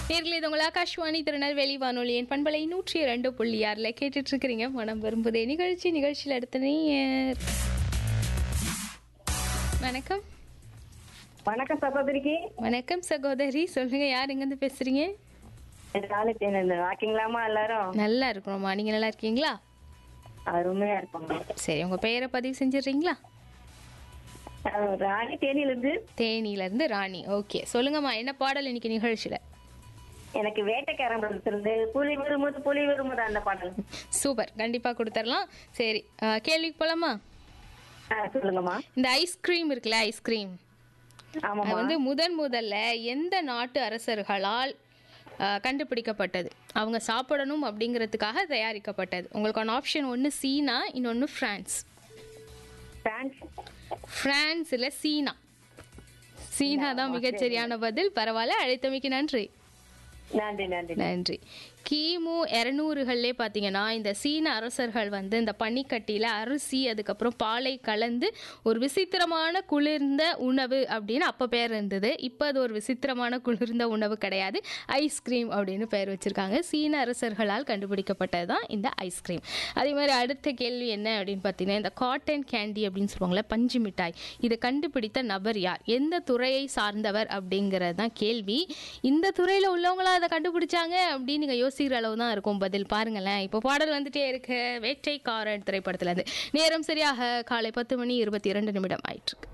நேரில் இது உங்கள் ஆகாஷ்வாணி திருநெல்வேலி வானொலியின் பண்பலை நூற்றி இரண்டு புள்ளி ஆறில் கேட்டுட்டு இருக்கிறீங்க மனம் விரும்புதே நிகழ்ச்சி நிகழ்ச்சியில் அடுத்த நேயர் வணக்கம் வணக்கம் சகோதரிக்கு வணக்கம் சகோதரி சொல்லுங்க யார் எங்கேருந்து பேசுறீங்க நாளைக்கு வாக்கிங்களாமா எல்லாரும் நல்லா இருக்கிறோம்மா நீங்க நல்லா இருக்கீங்களா அருமையா இருப்பாங்க சரி உங்க பெயரை பதிவு செஞ்சிடுறீங்களா அஹ் ராணி தேனியில இருந்து தேனியில இருந்து ராணி ஓகே சொல்லுங்கம்மா என்ன பாடல் இன்னைக்கு நிகழ்ச்சியில எனக்கு வேட்டைக்காரன் இருந்து புலி விரும்புது புலி விரும்புது அந்த பாடல் சூப்பர் கண்டிப்பா கொடுத்துடலாம் சரி அஹ், கேள்விக்கு போலாமா ஆ, சொல்லுங்கம்மா இந்த ஐஸ்கிரீம் இருக்குல்ல ஐஸ்கிரீம் அது ஆமாம்மா வந்து முதன் முதல்ல எந்த நாட்டு அரசர்களால் அஹ், கண்டுபிடிக்கப்பட்டது அவங்க சாப்பிடணும் அப்படிங்கிறதுக்காக தயாரிக்கப்பட்டது உங்களுக்கான ஆப்ஷன் ஒன்று சீனா இன்னொன்று ஃப்ரான்ஸ் பிரான்ஸ் ஃப்ரான்ஸில் சீனா சீனா தான் மிகச்சரியான பதில் பரவாயில்ல அழைத்தமைக்கு நன்றி நன்றி நன்றி நன்றி கிமு இரநூறுகள்லே பார்த்தீங்கன்னா இந்த சீன அரசர்கள் வந்து இந்த பனிக்கட்டியில் அரிசி அதுக்கப்புறம் பாலை கலந்து ஒரு விசித்திரமான குளிர்ந்த உணவு அப்படின்னு அப்போ பேர் இருந்தது இப்போ அது ஒரு விசித்திரமான குளிர்ந்த உணவு கிடையாது ஐஸ்கிரீம் அப்படின்னு பேர் வச்சுருக்காங்க சீன அரசர்களால் கண்டுபிடிக்கப்பட்டது தான் இந்த ஐஸ்கிரீம் அதே மாதிரி அடுத்த கேள்வி என்ன அப்படின்னு பார்த்தீங்கன்னா இந்த காட்டன் கேண்டி அப்படின்னு சொல்லுவாங்கள்ல பஞ்சு மிட்டாய் இதை கண்டுபிடித்த நபர் யார் எந்த துறையை சார்ந்தவர் அப்படிங்கிறது தான் கேள்வி இந்த துறையில் உள்ளவங்களா அதை கண்டுபிடிச்சாங்க அப்படின்னு நீங்கள் யோசிக்கிற அளவு தான் இருக்கும் பதில் பாருங்களேன் இப்போ பாடல் வந்துட்டே இருக்கு வேட்டைக்காரன் திரைப்படத்துலேருந்து நேரம் சரியாக காலை பத்து மணி இருபத்தி இரண்டு நிமிடம் ஆயிட்டு இருக்கு